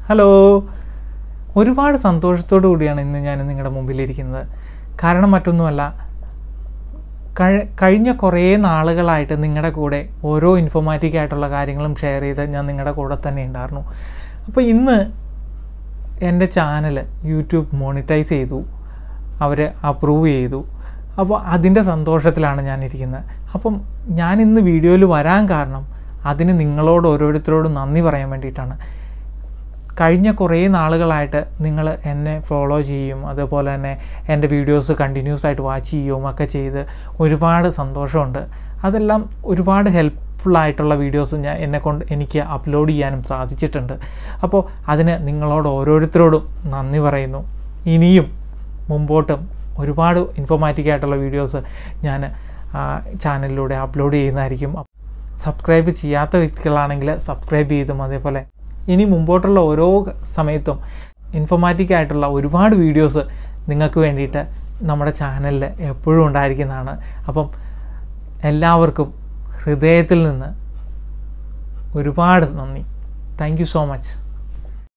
hello ഒരുപാട് സന്തോഷത്തോടു കൂടിയാണ് ഇന്ന് ഞാൻ നിങ്ങളുടെ മുമ്പിലിരിക്കുന്നത് കാരണം മറ്റൊന്നുമല്ല കഴി- കഴിഞ്ഞ കുറേ നാളുകളായിട്ട് നിങ്ങളുടെ കൂടെ ഓരോ ഇൻഫോർമാറ്റീവ് ആയിട്ടുള്ള കാര്യങ്ങളും ഷെയർ ചെയ്ത് ഞാൻ നിങ്ങളുടെ കൂടെ തന്നെ ഉണ്ടായിരുന്നു അപ്പോൾ ഇന്ന് എൻ്റെ ചാനൽ യൂട്യൂബ് മോണിറ്റൈസ് ചെയ്തു അവർ അപ്രൂവ് ചെയ്തു അപ്പോൾ അതിൻ്റെ സന്തോഷത്തിലാണ് ഞാൻ ഇരിക്കുന്നത് അപ്പം ഞാൻ ഇന്ന് വീഡിയോയിൽ വരാൻ കാരണം അതിന് നിങ്ങളോട് ഓരോരുത്തരോടും നന്ദി പറയാൻ വേണ്ടിയിട്ടാണ് കഴിഞ്ഞ കുറേ നാളുകളായിട്ട് നിങ്ങൾ എന്നെ ഫോളോ ചെയ്യും അതുപോലെ തന്നെ എൻ്റെ വീഡിയോസ് കണ്ടിന്യൂസ് ആയിട്ട് വാച്ച് ചെയ്യുകയും ഒക്കെ ചെയ്ത് ഒരുപാട് സന്തോഷമുണ്ട് അതെല്ലാം ഒരുപാട് ഹെൽപ്ഫുൾ ആയിട്ടുള്ള വീഡിയോസ് ഞാൻ എന്നെ കൊണ്ട് എനിക്ക് അപ്ലോഡ് ചെയ്യാനും സാധിച്ചിട്ടുണ്ട് അപ്പോൾ അതിന് നിങ്ങളോട് ഓരോരുത്തരോടും നന്ദി പറയുന്നു ഇനിയും മുമ്പോട്ടും ഒരുപാട് ഇൻഫോർമാറ്റീവ് ആയിട്ടുള്ള വീഡിയോസ് ഞാൻ ചാനലിലൂടെ അപ്ലോഡ് ചെയ്യുന്നതായിരിക്കും സബ്സ്ക്രൈബ് ചെയ്യാത്ത വ്യക്തികളാണെങ്കിൽ സബ്സ്ക്രൈബ് ചെയ്തും അതേപോലെ ഇനി മുമ്പോട്ടുള്ള ഓരോ സമയത്തും ഇൻഫോർമാറ്റീവ് ആയിട്ടുള്ള ഒരുപാട് വീഡിയോസ് നിങ്ങൾക്ക് വേണ്ടിയിട്ട് നമ്മുടെ ചാനലിൽ എപ്പോഴും ഉണ്ടായിരിക്കുന്നതാണ് അപ്പം എല്ലാവർക്കും ഹൃദയത്തിൽ നിന്ന് ഒരുപാട് നന്ദി താങ്ക് യു സോ മച്ച്